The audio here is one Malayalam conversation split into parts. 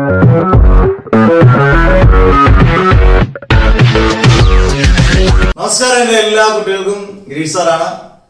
നമസ്കാരം എൻ്റെ എല്ലാ കുട്ടികൾക്കും ഗിരീഷ് സാറാണ്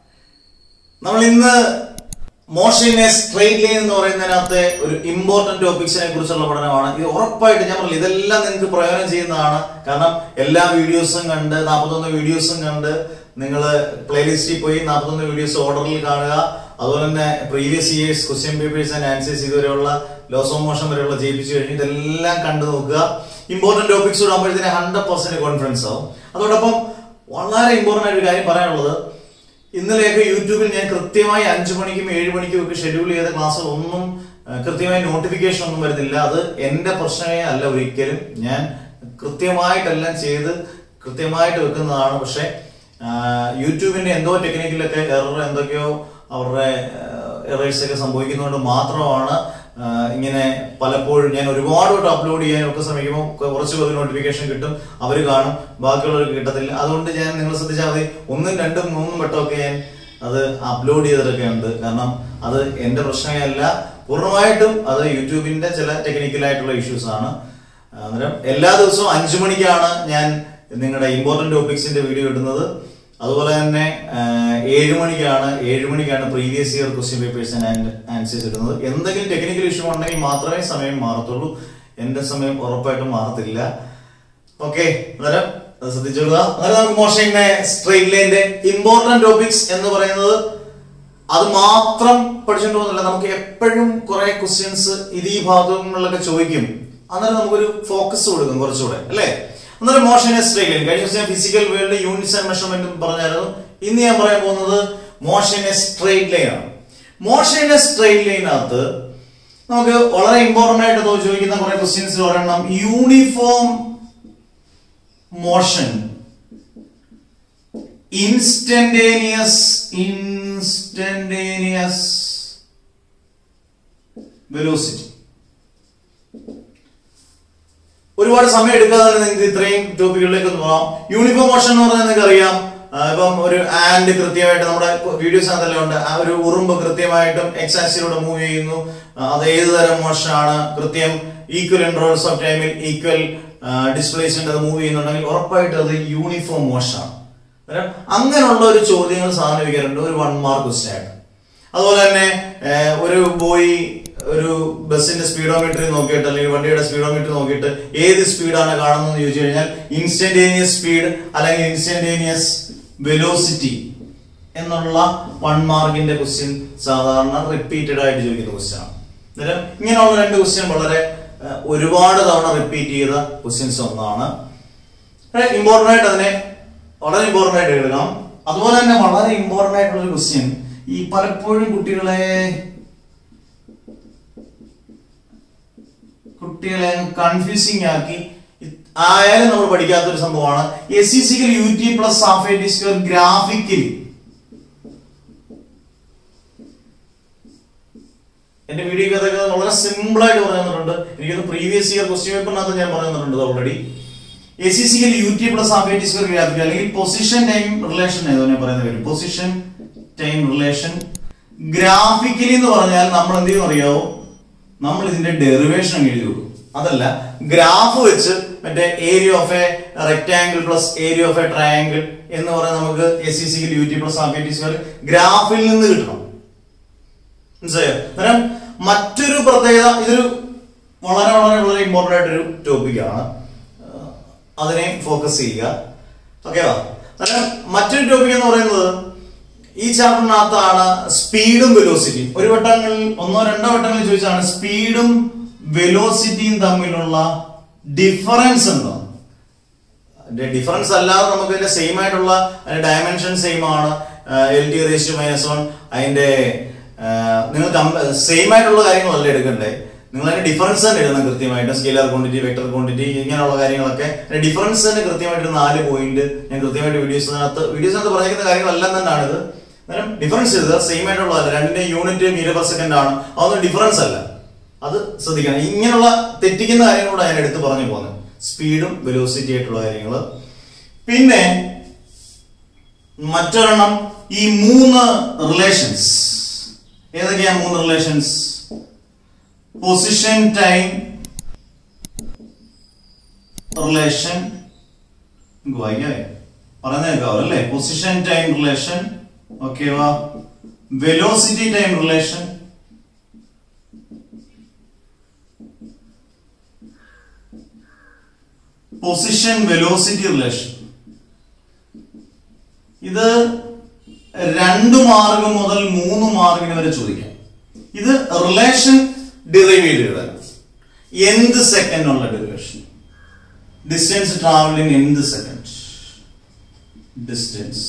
നമ്മൾ ഇന്ന് മോഷൻ എ സ്ട്രെയിറ്റ് ലൈൻ എന്ന് പറയുന്നതിനകത്തെ ഒരു ഇമ്പോർട്ടന്റ് ടോപ്പിക്സിനെ കുറിച്ചുള്ള പഠനമാണ് ഇത് ഉറപ്പായിട്ട് ഞാൻ പറഞ്ഞില്ല ഇതെല്ലാം നിങ്ങൾക്ക് പ്രയോജനം ചെയ്യുന്നതാണ് കാരണം എല്ലാ വീഡിയോസും കണ്ട് നാൽപ്പത്തൊന്ന് വീഡിയോസും കണ്ട് നിങ്ങൾ പ്ലേലിസ്റ്റിൽ പോയി നാൽപ്പത്തൊന്ന് വീഡിയോസ് ഓർഡറിൽ കാണുക അതുപോലെ തന്നെ previous years question papers and answers ഇതുവരെയുള്ള ലോസ് ഓഫ് മോഷൻ വരെയുള്ള ജയിപ്പിച്ചു കഴിഞ്ഞ് ഇതെല്ലാം കണ്ടു നോക്കുക ഇമ്പോർട്ടന്റ് ടോപ്പിക്സ് ആകുമ്പോഴത്തേന് ഹൺഡ്രഡ് പെർസെന്റ് കോൺഫിഡൻസ് ആവും അതോടൊപ്പം വളരെ ഇമ്പോർട്ടന്റ് ആയിട്ട് ഒരു കാര്യം പറയാനുള്ളത് ഇന്നലെയൊക്കെ യൂട്യൂബിൽ ഞാൻ കൃത്യമായി അഞ്ചു മണിക്കും ഏഴ് മണിക്കും ഒക്കെ ഷെഡ്യൂൾ ചെയ്ത ക്ലാസ്സുകൾ ഒന്നും ആ, കൃത്യമായി നോട്ടിഫിക്കേഷൻ ഒന്നും വരുന്നില്ല അത് എന്റെ പ്രശ്നമേ അല്ല ഒരിക്കലും ഞാൻ കൃത്യമായിട്ടെല്ലാം ചെയ്ത് കൃത്യമായിട്ട് വെക്കുന്നതാണ് പക്ഷെ ആ, യൂട്യൂബിന്റെ എന്തോ ടെക്നിക്കിലൊക്കെ എറർ എന്തൊക്കെയോ അവരുടെ എറേഴ്സ് ഒക്കെ സംഭവിക്കുന്നതുകൊണ്ട് മാത്രമാണ് ആ, ഇങ്ങനെ പലപ്പോഴും ഞാൻ ഒരുപാട് വട്ടം അപ്ലോഡ് ചെയ്യാനൊക്കെ ശ്രമിക്കുമ്പോൾ കുറച്ച് പേർക്ക് നോട്ടിഫിക്കേഷൻ കിട്ടും അവർ കാണും ബാക്കിയുള്ളവർക്ക് കിട്ടത്തില്ല അതുകൊണ്ട് ഞാൻ നിങ്ങൾ ശ്രദ്ധിച്ചാൽ മതി ഒന്നും രണ്ടും മൂന്നും വട്ടമൊക്കെ ഞാൻ അത് അപ്ലോഡ് ചെയ്തിട്ടൊക്കെ ഉണ്ട് കാരണം അത് എന്റെ പ്രശ്നമേ അല്ല പൂർണ്ണമായിട്ടും അത് യൂട്യൂബിന്റെ ചില ടെക്നിക്കലായിട്ടുള്ള ഇഷ്യൂസ് ആണ് അന്നേരം എല്ലാ ദിവസവും അഞ്ചു മണിക്കാണ് ഞാൻ നിങ്ങളുടെ ഇമ്പോർട്ടന്റ് ടോപ്പിക്സിന്റെ വീഡിയോ ഇടുന്നത് അതുപോലെ തന്നെ ഏഴ് മണിക്കാണ് ഏഴ് മണിക്കാണ് previous year question papers and answers ഇടുന്നത് എന്തെങ്കിലും ടെക്നിക്കൽ ഇഷ്യൂ ഉണ്ടെങ്കിൽ മാത്രമേ സമയം മാറത്തുള്ളൂ എന്റെ സമയം ഉറപ്പായിട്ടും മാറത്തില്ല ഓക്കെ അന്നേരം അത് ശ്രദ്ധിച്ചോളുക അന്നേരം നമുക്ക് മോശം സ്ട്രെയിറ്റ് ലൈന്റെ ഇമ്പോർട്ടന്റ് ടോപ്പിക്സ് എന്ന് പറയുന്നത് അത് മാത്രം പഠിച്ചുകൊണ്ട് പോകുന്നില്ല നമുക്ക് എപ്പോഴും കുറെ ക്വസ്റ്റ്യൻസ് ഇത് ഈ ഭാഗങ്ങളിലൊക്കെ ചോദിക്കും അന്നേരം നമുക്കൊരു ഫോക്കസ് കൊടുക്കും കുറച്ചുകൂടെ അല്ലേ അന്നേരം മോഷൻ സ്ട്രെയിറ്റ് ലൈൻ കഴിഞ്ഞ ദിവസം physical world units and measurement പറഞ്ഞായിരുന്നു ഇന്ന് ഞാൻ പറയാൻ പോകുന്നത് മോഷൻ സ്ട്രെയിറ്റ് ലൈൻ ആണ് മോഷൻ സ്ട്രെയിറ്റ് ലൈനകത്ത് നമുക്ക് വളരെ ഇമ്പോർട്ടന്റ് ആയിട്ട് തോ- ചോദിക്കുന്ന കുറെ ക്വസ്റ്റ്യൻസ് ഒരെണ്ണം uniform motion instantaneous instantaneous velocity ഒരുപാട് സമയം എടുക്കാതെ തന്നെ നിങ്ങൾക്ക് ഇത്രയും ടോപ്പിക്കുകളിലേക്ക് ഒന്ന് പോകാം യൂണിഫോം മോഷൻ എന്ന് പറഞ്ഞാൽ നിങ്ങൾക്ക് അറിയാം ആ, ഇപ്പം ഒരു ആൻഡ് കൃത്യമായിട്ട് നമ്മുടെ വീഡിയോസ് അതെല്ലാം ഉണ്ട് ആ ഒരു ഉറുമ്പ് കൃത്യമായിട്ടും എക്സാക്സിലൂടെ മൂവ് ചെയ്യുന്നു ആ, അത് ഏത് തരം മോഷൻ ആണ് കൃത്യം ഈക്വൽ ഇൻട്രോൾസ് ഓഫ് ടൈമിൽ ഈക്വൽ ഡിസ്പ്ലേസ്മെന്റ് അത് മൂവ് ചെയ്യുന്നുണ്ടെങ്കിൽ ഉറപ്പായിട്ട് അത് യൂണിഫോം മോഷൻ ആണ് അന്നേരം അങ്ങനെയുള്ള ഒരു ചോദ്യങ്ങൾ സാധനം വയ്ക്കാറുണ്ട് ഒരു വൺ മാർക്ക് ക്വസ്റ്റ്യൻ ആയിട്ട് അതുപോലെ തന്നെ ഏഹ്, ഒരു ബോയ് ഒരു ബസ്സിന്റെ സ്പീഡോമീറ്റർ നോക്കിയിട്ട് അല്ലെങ്കിൽ വണ്ടിയുടെ സ്പീഡോമീറ്റർ നോക്കിയിട്ട് ഏത് സ്പീഡാണ് കാണുന്നത് ചോദിച്ചു കഴിഞ്ഞാൽ ഇൻസ്റ്റന്റേനിയസ് സ്പീഡ് അല്ലെങ്കിൽ ഇൻസ്റ്റന്റേനിയസ് വെലോസിറ്റി എന്നുള്ള വൺ മാർക്കിന്റെ ക്വസ്റ്റ്യൻ സാധാരണ റിപ്പീറ്റഡ് ആയിട്ട് ചോദിക്കുന്ന ക്വസ്റ്റ്യൻ ആണ് അന്നേരം ഇങ്ങനെയുള്ള രണ്ട് ക്വസ്റ്റ്യൻ വളരെ ഏഹ്, ഒരുപാട് തവണ റിപ്പീറ്റ് ചെയ്ത ക്വസ്റ്റ്യൻസ് ഒന്നാണ് ഇമ്പോർട്ടന്റ് ആയിട്ട് അതിനെ വളരെ ഇമ്പോർട്ടന്റ് ആയിട്ട് എടുക്കണം അതുപോലെ തന്നെ വളരെ ഇമ്പോർട്ടന്റ് ആയിട്ടുള്ള ഒരു ക്വസ്റ്റ്യൻ ഈ പലപ്പോഴും കുട്ടികളെ കുട്ടികളെ കൺഫ്യൂസിങ് ആക്കി ഇത് ആയാലും നമ്മൾ പഠിക്കാത്ത ഒരു സംഭവമാണ് S is equal U T plus half A T square graphically എന്റെ വീഡിയോ അതൊക്കെ വളരെ സിമ്പിൾ ആയിട്ട് പറഞ്ഞു തന്നിട്ടുണ്ട് എനിക്കത് പ്രീവിയസ് ഇയർ ക്വസ്റ്റ്യൻ പേപ്പറിനകത്ത് ഞാൻ പറഞ്ഞു തന്നിട്ടുണ്ട് already A is equal U T plus half A T square graphical അല്ലെങ്കിൽ പൊസിഷൻ ടൈം റിലേഷൻ ഏതോ ഞാൻ പറയുന്ന പേര് പൊസിഷൻ ടൈം റിലേഷൻ ഗ്രാഫിക്കലി എന്ന് പറഞ്ഞാൽ നമ്മൾ എന്ത് ചെയ്യും അറിയാവോ നമ്മൾ ഇതിന്റെ ഡെറിവേഷൻ അങ്ങ് എഴുതി കൊടുക്കും അതല്ല ഗ്രാഫ് വെച്ച് മറ്റേ area of a rectangle plus area of a triangle എന്ന് പറയാൻ നമുക്ക് S is equal U T plus half A T square ഗ്രാഫിൽ നിന്ന് കിട്ടണം മനസ്സിലായോ അന്നേരം മറ്റൊരു പ്രത്യേകത ഇതൊരു വളരെ വളരെ വളരെ ഇമ്പോർട്ടന്റ് ആയിട്ടൊരു ടോപ്പിക്കാണ് അതിനെ ഫോക്കസ് ചെയ്യുക ഓക്കെ വാ അന്നേരം മറ്റൊരു ടോപ്പിക് എന്ന് പറയുന്നത് ഈ ചാപ്റ്ററിനകത്താണ് സ്പീഡും വെലോസിറ്റിയും ഒരു വട്ടങ്ങളിൽ ഒന്നോ രണ്ടോ വട്ടങ്ങളിൽ ചോദിച്ചാണ് സ്പീഡും വെലോസിറ്റിയും തമ്മിലുള്ള ഡിഫറൻസ് എന്തോ അതിന്റെ ഡിഫറൻസ് അല്ലാതെ നമുക്ക് ഇതിന്റെ സെയിം ആയിട്ടുള്ള അതിന്റെ ഡയമെൻഷൻ സെയിം ആണ് L T raised minus one അതിന്റെ നിങ്ങൾ സെയിം ആയിട്ടുള്ള കാര്യങ്ങളല്ല എടുക്കണ്ടേ നിങ്ങൾ അതിന്റെ ഡിഫറൻസ് തന്നെ എഴുതണം കൃത്യമായിട്ട് സ്കെയിലർ ക്വാണ്ടിറ്റി വെക്ടർ ക്വാണ്ടിറ്റി ഇങ്ങനെയുള്ള കാര്യങ്ങളൊക്കെ അതിന്റെ ഡിഫറൻസ് തന്നെ കൃത്യമായിട്ട് നാല് പോയിന്റ് ഞാൻ കൃത്യമായിട്ട് വീഡിയോസിനകത്ത് വീഡിയോസിനകത്ത് പറഞ്ഞിരിക്കുന്ന കാര്യങ്ങളെല്ലാം തന്നെയാണ് ഇത് അന്നേരം ഡിഫറൻസ് എഴുതുക സെയിം ആയിട്ടുള്ളതല്ല രണ്ടിന്റെ യൂണിറ്റ് മീറ്റർ പെർ സെക്കൻഡ് ആണ് അതൊന്നും ഡിഫറൻസ് അല്ല അത് ശ്രദ്ധിക്കണം ഇങ്ങനെയുള്ള തെറ്റിക്കുന്ന കാര്യങ്ങളോട് ഞാൻ എടുത്ത് പറഞ്ഞു പോകുന്നത് സ്പീഡും വെലോസിറ്റി ആയിട്ടുള്ള കാര്യങ്ങൾ പിന്നെ മറ്റൊരെണ്ണം ഈ മൂന്ന് റിലേഷൻസ് ഏതൊക്കെയാ മൂന്ന് റിലേഷൻസ് പൊസിഷൻ ടൈം റിലേഷൻ നമുക്ക് വായിക്കാവേ പറയുന്ന കേൾക്കാവോ അല്ലേ പൊസിഷൻ ടൈം റിലേഷൻ ഓക്കെ വാ velocity time relation position velocity relation ഇത് രണ്ട് മാർഗം മുതൽ മൂന്ന് മാർഗിന് വരെ ചോദിക്കാം ഇത് റിലേഷൻ ഡിറൈവ് ചെയ്ത് എഴുതാൻ എന്ത് സെക്കൻഡുള്ള ഡെറിവേഷൻ ഡിസ്റ്റൻസ് ട്രാവലിംഗ് എന്ത് സെക്കൻഡ് ഡിസ്റ്റൻസ്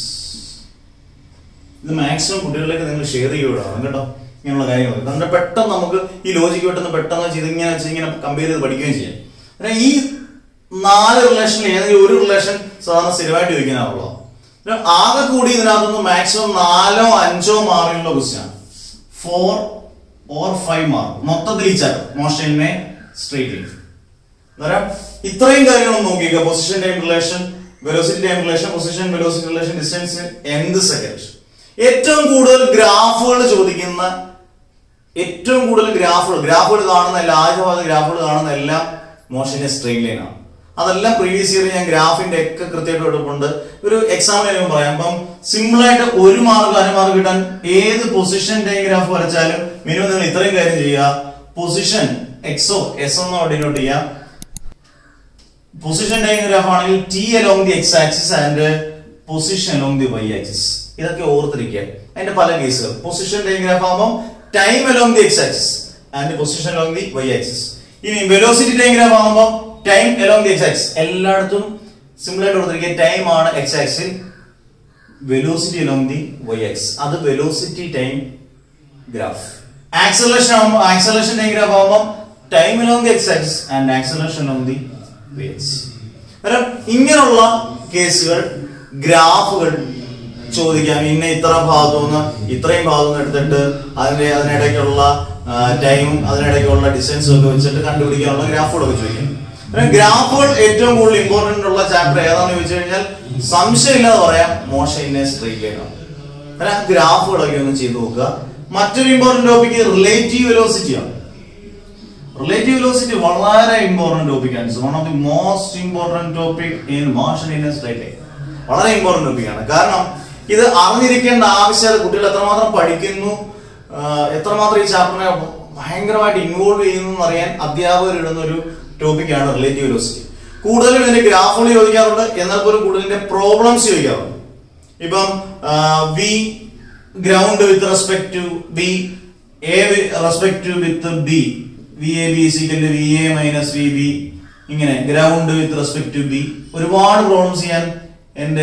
ഇത് മാക്സിമം കുട്ടികളിലേക്ക് നിങ്ങൾ ഷെയർ ചെയ്യുകയാണ് കേട്ടോ ഇങ്ങനെയുള്ള കാര്യങ്ങൾ നമ്മുടെ പെട്ടെന്ന് നമുക്ക് ഈ ലോജിക്ക് പെട്ടെന്ന് പെട്ടെന്ന് ചെയ്ത് ഇങ്ങനെ വെച്ച് ഇങ്ങനെ കമ്പയർ ചെയ്ത് പഠിക്കുകയും ചെയ്യാം പിന്നെ ഈ നാല് റിലേഷനിൽ ഏതെങ്കിലും ഒരു റിലേഷൻ സാധാരണ സ്ഥിരമായിട്ട് ചോദിക്കാനാവുള്ളൂ പിന്നെ ആകെ കൂടി ഇതിനകത്തുനിന്ന് മാക്സിമം നാലോ അഞ്ചോ മാർക്കിനുള്ള ക്വസ്റ്റ്യൻ ആണ് ഫോർ ഓർ ഫൈവ് മാർക്ക് മൊത്തത്തിൽ ഈ ചാപ്റ്റർ മോഷനെ സ്ട്രേറ്റ് ലൈൻ അന്നേരം ഇത്രയും കാര്യങ്ങളും നോക്കിക്കുക position time relation velocity time relation position velocity relation distance എന്ത് സെക്കൻഡ് ഏറ്റവും കൂടുതൽ ഗ്രാഫുകൾ ചോദിക്കുന്ന ഏറ്റവും കൂടുതൽ ഗ്രാഫുകൾ ഗ്രാഫുകൾ കാണുന്ന എല്ലാ ആദ്യ ഭാഗത്ത് ഗ്രാഫുകൾ കാണുന്ന എല്ലാം മോഷന്റെ സ്ട്രെയിൻ ലൈൻ ആണ് അതെല്ലാം പ്രീവിയസ് ഇയർ ഞാൻ ഗ്രാഫിന്റെ ഒക്കെ കൃത്യമായിട്ട് എടുപ്പുണ്ട് ഒരു എക്സാമിന് ഞാൻ പറയാം അപ്പം സിമ്പിൾ ആയിട്ട് ഒരു മാർക്ക് അര മാർക്ക് കിട്ടാൻ ഏത് പൊസിഷൻ ടൈം ഗ്രാഫ് വരച്ചാലും മിനിമം നിങ്ങൾ ഇത്രയും കാര്യം ചെയ്യുക പൊസിഷൻ എക്സോ എസ് എന്നോ ഡിനോട്ട് ചെയ്യാം പൊസിഷൻ ടൈം ഗ്രാഫ് ആണെങ്കിൽ T along the X axis and position along the Y axis ഇതൊക്കെ ഓർത്തിരിക്കുക അതിന്റെ പല കേസുകൾ പൊസിഷൻ ടൈം ഗ്രാഫ് ആകുമ്പോൾ time along the X axis and position along the Y axis ഇനി വെലോസിറ്റി ടൈം ഗ്രാഫ് ആകുമ്പോൾ time along the X axis എല്ലായിടത്തും സിമ്പിൾ ആയിട്ട് കൊടുത്തിരിക്കുക ടൈം ആണ് എക്സ് ആക്സിൽ velocity along the Y axis അത് വെലോസിറ്റി ടൈം ഗ്രാഫ് ആക്സലേഷൻ ആകുമ്പോൾ ആക്സലേഷൻ ടൈം ഗ്രാഫ് ആകുമ്പോൾ time along the X axis and acceleration along the Y axis കാരണം ഇങ്ങനെയുള്ള കേസുകൾ ഗ്രാഫുകൾ ചോദിക്കാം ഇന്ന ഇത്ര ഭാഗത്തുനിന്ന് ഇത്രയും ഭാഗത്തുനിന്ന് എടുത്തിട്ട് അതിന്റെ അതിനിടയ്ക്കുള്ള ടൈമും അതിനിടയ്ക്കുള്ള ഡിസ്റ്റൻസും ഒക്കെ വെച്ചിട്ട് കണ്ടുപിടിക്കാനുള്ള ഗ്രാഫുകളൊക്കെ ചോദിക്കാം കാരണം ഗ്രാഫുകൾ ഏറ്റവും കൂടുതൽ ഇമ്പോർട്ടന്റ് ഉള്ള ചാപ്റ്റർ ഏതാണെന്ന് ചോദിച്ചു കഴിഞ്ഞാൽ സംശയമില്ലാതെ പറയാം മോഷൻ ഇന്നെ സ്ട്രീറ്റ് ലൈൻ ആണ് കാരണം ഗ്രാഫുകളൊക്കെ ഒന്ന് ചെയ്ത് നോക്കുക മറ്റൊരു ഇമ്പോർട്ടന്റ് ടോപ്പിക് റിലേറ്റീവ് വെലോസിറ്റി ആണ് റിലേറ്റീവ് വെലോസിറ്റി വളരെ ഇമ്പോർട്ടന്റ് ടോപ്പിക്കാണ് one of the most important topic in motion in straight line വളരെ ഇമ്പോർട്ടന്റ് ടോപ്പിക്കാണ് കാരണം ഇത് അറിഞ്ഞിരിക്കേണ്ട ആവശ്യകത കുട്ടികൾ എത്രമാത്രം പഠിക്കുന്നു ആഹ് എത്രമാത്രം ഈ ചാപ്റ്ററിനെ ഭയങ്കരമായിട്ട് ഇൻവോൾവ് ചെയ്യുന്നു എന്നറിയാൻ അധ്യാപകർ ഇടുന്ന ഒരു ടോപ്പിക്കാണ് റിലേറ്റീവ് വെലോസിറ്റി കൂടുതലും ഇതിന്റെ ഗ്രാഫുകൾ ചോദിക്കാറുണ്ട് എന്നാൽ പോലും കൂടുതൽ ഇതിന്റെ പ്രോബ്ലംസ് ചോദിക്കാറുണ്ട് ഇപ്പം V ground with respect to B A respect to with B V A B equal V A minus V B ഇങ്ങനെ ground with respect to B ഒരുപാട് പ്രോബ്ലംസ് ചെയ്യാൻ എന്റെ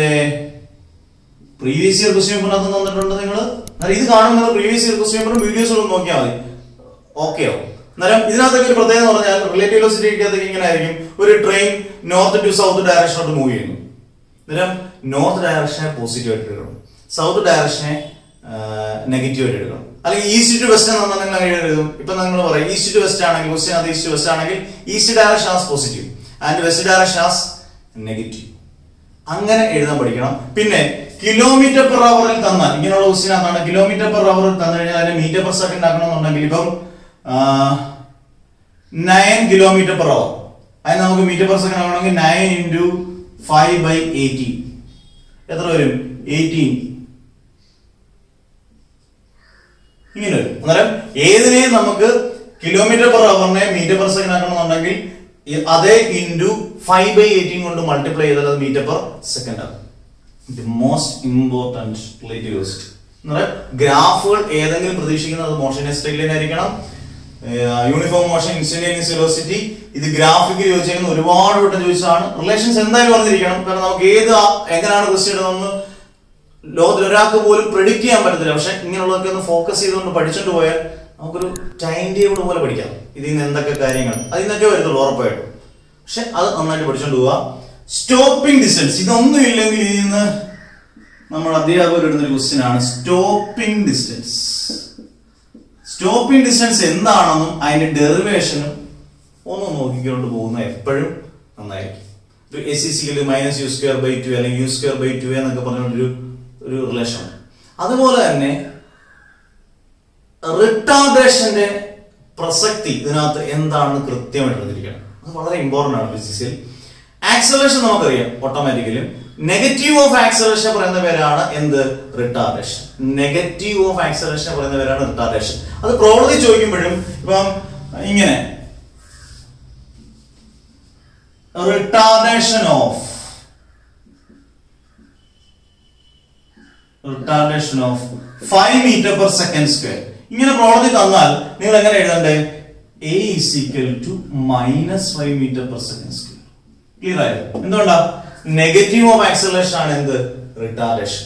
പ്രീവിയസ് ഇയർ ക്വസ്റ്റ്യൻ പേപ്പറിനകത്ത് തന്നിട്ടുണ്ട് നിങ്ങൾ എന്നാൽ ഇത് കാണുമ്പോൾ പ്രീവിയസ് ഇയർ ക്വസ്റ്റ്യൻ പേപ്പറും വീഡിയോസുകളും നോക്കിയാൽ മതി ഓക്കെയോ അന്നേരം ഇതിനകത്തൊക്കെ ഒരു പ്രത്യേകത എന്ന് പറഞ്ഞാൽ റിലേറ്റീവ് വെലോസിറ്റിക്കകത്തേക്ക് ഇങ്ങനെ ആയിരിക്കും ഒരു ട്രെയിൻ നോർത്ത് ടു സൗത്ത് ഡയറക്ഷനോട്ട് മൂവ് ചെയ്യുന്നു അന്നേരം നോർത്ത് ഡയറക്ഷനെ പോസിറ്റീവ് ആയിട്ട് എടുക്കണം സൗത്ത് ഡയറക്ഷനെ നെഗറ്റീവ് ആയിട്ട് എടുക്കണം അല്ലെങ്കിൽ ഈസ്റ്റ് ടു വെസ്റ്റ് എന്ന് നിങ്ങൾ അങ്ങനെ എഴുതും ഇപ്പൊ നിങ്ങൾ പറയും ഈസ്റ്റ് ടു വെസ്റ്റ് ആണെങ്കിൽ ക്വസ്റ്റ്യൻ അത് ഈസ്റ്റ് ടു വെസ്റ്റ് ആണെങ്കിൽ east direction as positive and west direction as negative അങ്ങനെ എഴുതാൻ പഠിക്കണം പിന്നെ കിലോമീറ്റർ പെർ അവറിൽ തന്നാൽ ഇങ്ങനെയുള്ള ക്വസ്റ്റ്യൻ അതാണ് കിലോമീറ്റർ പെർ അവറിൽ തന്നു കഴിഞ്ഞാൽ അതിന് മീറ്റർ പെർ സെക്കൻഡ് ആക്കണമെന്നുണ്ടെങ്കിൽ ഇപ്പം നയൻ കിലോമീറ്റർ പെർ അവർ അതിന് നമുക്ക് മീറ്റർ പെർ സെക്കൻഡ് ആകണമെങ്കിൽ nine into five by eighteen എത്ര വരും എയ്റ്റീൻ ഇങ്ങനെ വരും അന്നേരം ഏതിനെയും നമുക്ക് കിലോമീറ്റർ പെർ അവറിനെ മീറ്റർ പെർ സെക്കൻഡ് ആക്കണമെന്നുണ്ടെങ്കിൽ ഈ അതേ ഇൻറ്റു ഫൈവ് ബൈ എയ്റ്റീൻ കൊണ്ട് മൾട്ടിപ്ലൈ ചെയ്താൽ അത് മീറ്റർ പെർ സെക്കൻഡ് ആകും the most important relative velocity എന്ന് പറയാം ഗ്രാഫുകൾ ഏതെങ്കിലും പ്രതീക്ഷിക്കുന്നത് മോഷൻ സ്റ്റൈലിൻ ആയിരിക്കണം യൂണിഫോം മോഷൻ ഇൻസ്റ്റന്റേനിയസ് വെലോസിറ്റി ഇത് ഗ്രാഫിക്കൽ ചോദിച്ചേക്കുന്ന ഒരുപാട് വട്ടം ചോദിച്ചതാണ് റിലേഷൻസ് എന്തായാലും അറിഞ്ഞിരിക്കണം കാരണം നമുക്ക് ഏത് ആ- എങ്ങനെയാണ് ക്വസ്റ്റ്യൻ ഇടുന്നതെന്ന് ലോകത്തിൽ ഒരാൾക്ക് പോലും പ്രെഡിക്റ്റ് ചെയ്യാൻ പറ്റത്തില്ല പക്ഷെ ഇങ്ങനെയുള്ളതൊക്കെ ഒന്ന് ഫോക്കസ് ചെയ്തുകൊണ്ട് പഠിച്ചിട്ട് പോയാൽ നമുക്കൊരു ടൈം ടേബിൾ പോലെ പഠിക്കാം ഇതിൽ നിന്ന് എന്തൊക്കെ കാര്യങ്ങൾ അതിൽ നിന്നൊക്കെ വരത്തുള്ളൂ ഉറപ്പായിട്ടും പക്ഷെ അത് നന്നായിട്ട് പഠിച്ചോണ്ട് പോവുക സ്റ്റോപ്പിംഗ് ഡിസ്റ്റൻസ് ഇതൊന്നും ഇല്ലെങ്കിൽ ഇതിൽ നിന്ന് നമ്മൾ അധ്യാപകർ ഇടുന്നൊരു ക്വസ്റ്റ്യൻ ആണ് സ്റ്റോപ്പിംഗ് ഡിസ്റ്റൻസ് സ്റ്റോപ്പിംഗ് ഡിസ്റ്റൻസ് എന്താണെന്നും അതിന്റെ ഡെറിവേഷനും ഒന്ന് നോക്കിക്കൊണ്ട് പോകുന്ന എപ്പോഴും നന്നായിരിക്കും ഒരു എസ് സി സിയിൽ minus u square by two അല്ലെങ്കിൽ യു സ്ക്വയർ ബൈ ടു എന്നൊക്കെ പറഞ്ഞുകൊണ്ടൊരു ഒരു റിലേഷൻ അതുപോലെ തന്നെ റിട്ടാർഡേഷന്റെ പ്രസക്തി ഇതിനകത്ത് എന്താണെന്ന് കൃത്യമായിട്ട് അറിഞ്ഞിരിക്കണം അത് വളരെ ഇമ്പോർട്ടൻ്റ് ആണ് ഫിസിക്സിൽ ആക്സലേഷൻ നമുക്കറിയാം ഓട്ടോമാറ്റിക്കലും നെഗറ്റീവ് ഓഫ് ആക്സലേഷൻ പറയുന്ന പേരാണ് എന്ത് റിട്ടാർഡേഷൻ നെഗറ്റീവ് ഓഫ് ആക്സലേഷൻ പറയുന്ന പേരാണ് റിട്ടാർഡേഷൻ അത് പ്രോബ്ലത്തിൽ ചോദിക്കുമ്പോഴും ഇപ്പം ഇങ്ങനെ retardation of retardation of five metre per second square ഇങ്ങനെ പ്രോബ്ലത്തിൽ തന്നാൽ നിങ്ങൾ എങ്ങനെ എഴുതണ്ടേ a is equal to minus five metre per second square clear ആയത് എന്തുകൊണ്ടാ നെഗറ്റീവ് ഓഫ് ആക്സലേഷൻ ആണ് എന്ത് retardation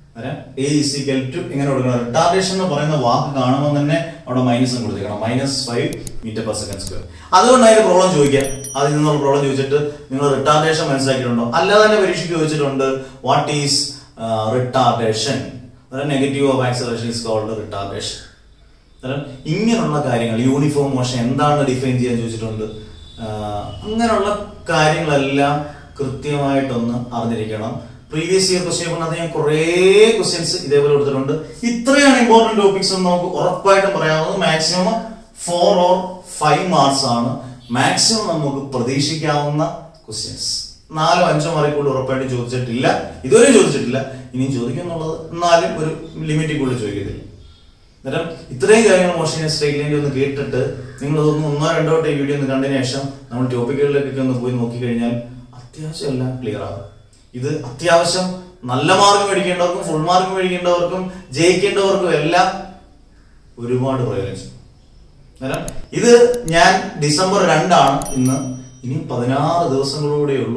a is equal to എങ്ങനെ കൊടുക്കണം റിട്ടാർഡേഷൻ എന്ന് പറയുന്ന വാക്ക് കാണുമ്പോൾ തന്നെ അവിടെ മൈനസ് കൊടുത്തേക്കണം minus five metre per second square അതുകൊണ്ട് അതിന്റെ പ്രോബ്ലം ചോദിക്കാം അതിൽ നിന്നുള്ള പ്രോബ്ലം ചോദിച്ചിട്ട് നിങ്ങൾ റിട്ടാർഡേഷൻ മനസ്സിലാക്കിയിട്ടുണ്ടോ അല്ലാതെ തന്നെ പരീക്ഷയ്ക്ക് ചോദിച്ചിട്ടുണ്ട് what is retardation negative of acceleration is called retardation അന്നേരം ഇങ്ങനെയുള്ള കാര്യങ്ങൾ യൂണിഫോം മോഷൻ എന്താണ് ഡിഫൈൻ ചെയ്യാൻ ചോദിച്ചിട്ടുണ്ട് ആഹ് അങ്ങനെയുള്ള കാര്യങ്ങളെല്ലാം കൃത്യമായിട്ടൊന്ന് അറിഞ്ഞിരിക്കണം പ്രീവിയസ് ഇയർ ക്വസ്റ്റ്യൻ പേപ്പറിനകത്ത് ഞാൻ കുറേ ക്വസ്റ്റ്യൻസ് ഇതേപോലെ കൊടുത്തിട്ടുണ്ട് ഇത്രയാണ് ഇമ്പോർട്ടന്റ് ടോപ്പിക്സ് എന്ന് നമുക്ക് ഉറപ്പായിട്ടും പറയാവുന്നത് maximum four or five marks ആണ് മാക്സിമം നമുക്ക് പ്രതീക്ഷിക്കാവുന്ന ക്വസ്റ്റ്യൻസ് നാലോ അഞ്ചോ മാർക്ക് കൂടുതൽ ഉറപ്പായിട്ടും ചോദിച്ചിട്ടില്ല ഇതുവരെ ചോദിച്ചിട്ടില്ല ഇനിയും ചോദിക്കും എന്നുള്ളത് എന്നാലും ഒരു ലിമിറ്റിൽ കൂടുതൽ ചോദിക്കത്തില്ല അന്നേരം ഇത്രയും കാര്യങ്ങൾ മോഷൻ സ്ട്രൈറ്റ് ലൈനിൽ ഒന്ന് കേട്ടിട്ട് നിങ്ങൾ അതൊന്ന് ഒന്നോ രണ്ടോ വട്ടം ഈ വീഡിയോ ഒന്ന് കണ്ടതിന് ശേഷം നമ്മൾ ടോപ്പിക്കുകളിലേക്കൊക്കെ ഒന്ന് പോയി നോക്കിക്കഴിഞ്ഞാൽ അത്യാവശ്യം എല്ലാം ക്ലിയർ ആകും ഇത് അത്യാവശ്യം നല്ല മാർക്ക് മേടിക്കേണ്ടവർക്കും ഫുൾ മാർക്ക് മേടിക്കേണ്ടവർക്കും ജയിക്കേണ്ടവർക്കും എല്ലാം ഒരുപാട് പ്രയോജനം ചെയ്യും അന്നേരം ഇത് ഞാൻ ഡിസംബർ രണ്ടാണ് ഇന്ന് ഇനി പതിനാറ് ദിവസങ്ങളൂടെ ഉള്ളൂ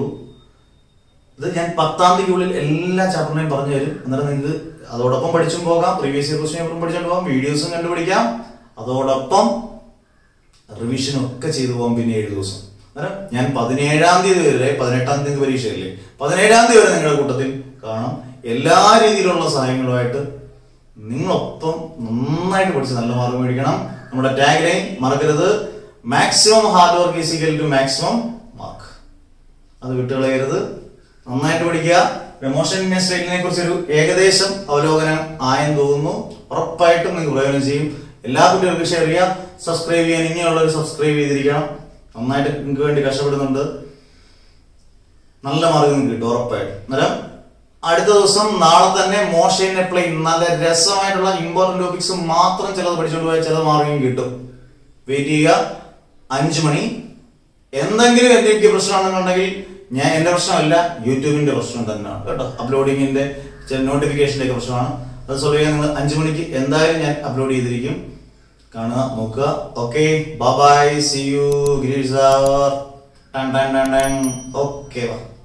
ഇത് ഞാൻ പത്താം തീയതിക്കുള്ളിൽ എല്ലാ ചാപ്റ്ററിനെയും പറഞ്ഞു തരും അന്നേരം നിങ്ങൾക്ക് അതോടൊപ്പം പഠിച്ചും പോകാം പ്രീവിയസ് ഇയർ ക്വസ്റ്റ്യൻ പേപ്പറും പഠിച്ചുകൊണ്ട് പോകാം വീഡിയോസും കണ്ടുപിടിക്കാം അതോടൊപ്പം റിവിഷനും ഒക്കെ ചെയ്തു പോകാം പിന്നെ ഏഴ് ദിവസം അന്നേരം ഞാൻ പതിനേഴാം തീയതി വരെ പതിനെട്ടാം തീയതി പരീക്ഷയല്ലേ പതിനേഴാം തീയതി വരെ നിങ്ങളുടെ കൂട്ടത്തിൽ കാണാം എല്ലാ രീതിയിലുള്ള സഹായങ്ങളുമായിട്ട് നിങ്ങളൊപ്പം നന്നായിട്ട് പഠിച്ച് നല്ല മാർക്ക് മേടിക്കണം നമ്മുടെ ടാഗ് ലൈൻ മറക്കരുത് maximum hard work is equal to maximum mark അത് വിട്ടുകളയരുത് നന്നായിട്ട് പഠിക്കുക പ്രമോഷൻ സ്റ്റൈലിനെ കുറിച്ച് ഒരു ഏകദേശം അവലോകനം ആയെന്ന് തോന്നുന്നു ഉറപ്പായിട്ടും നിങ്ങൾക്ക് പ്രയോജനം ചെയ്യും എല്ലാ കുട്ടികൾക്കും ഷെയർ ചെയ്യാം സബ്സ്ക്രൈബ് ചെയ്യാൻ ഇനിയുള്ളവർ സബ്സ്ക്രൈബ് ചെയ്തിരിക്കണം നന്നായിട്ട് നിങ്ങൾക്ക് വേണ്ടി കഷ്ടപ്പെടുന്നുണ്ട് നല്ല മാർക്ക് നിങ്ങൾക്ക് കിട്ടും ഉറപ്പായിട്ടും അന്നേരം അടുത്ത ദിവസം നാളെ തന്നെ മോഷൻ അപ്ലൈ നല്ല രസമായിട്ടുള്ള ഇമ്പോർട്ടന്റ് ടോപ്പിക്സ് മാത്രം ചിലത് പഠിച്ചുകൊണ്ട് പോയാൽ ചില മാർക്കും കിട്ടും വെയിറ്റ് ചെയ്യുക അഞ്ചു മണി എന്തെങ്കിലും എന്തെങ്കിലും പ്രശ്നമാണെന്നുണ്ടെങ്കിൽ ഞാൻ എന്റെ പ്രശ്നമല്ല യൂട്യൂബിന്റെ പ്രശ്നം തന്നെയാണ് കേട്ടോ അപ്ലോഡിങ്ങിന്റെ ചില നോട്ടിഫിക്കേഷന്റെ ഒക്കെ പ്രശ്നമാണ് അത് സോൾവ് ചെയ്യാൻ നിങ്ങൾ അഞ്ചു മണിക്ക് എന്തായാലും ഞാൻ അപ്ലോഡ് ചെയ്തിരിക്കും കാണുക നോക്കുക ഓക്കെ ബൈ സി യു ഗ്രീസ് ഓക്കെ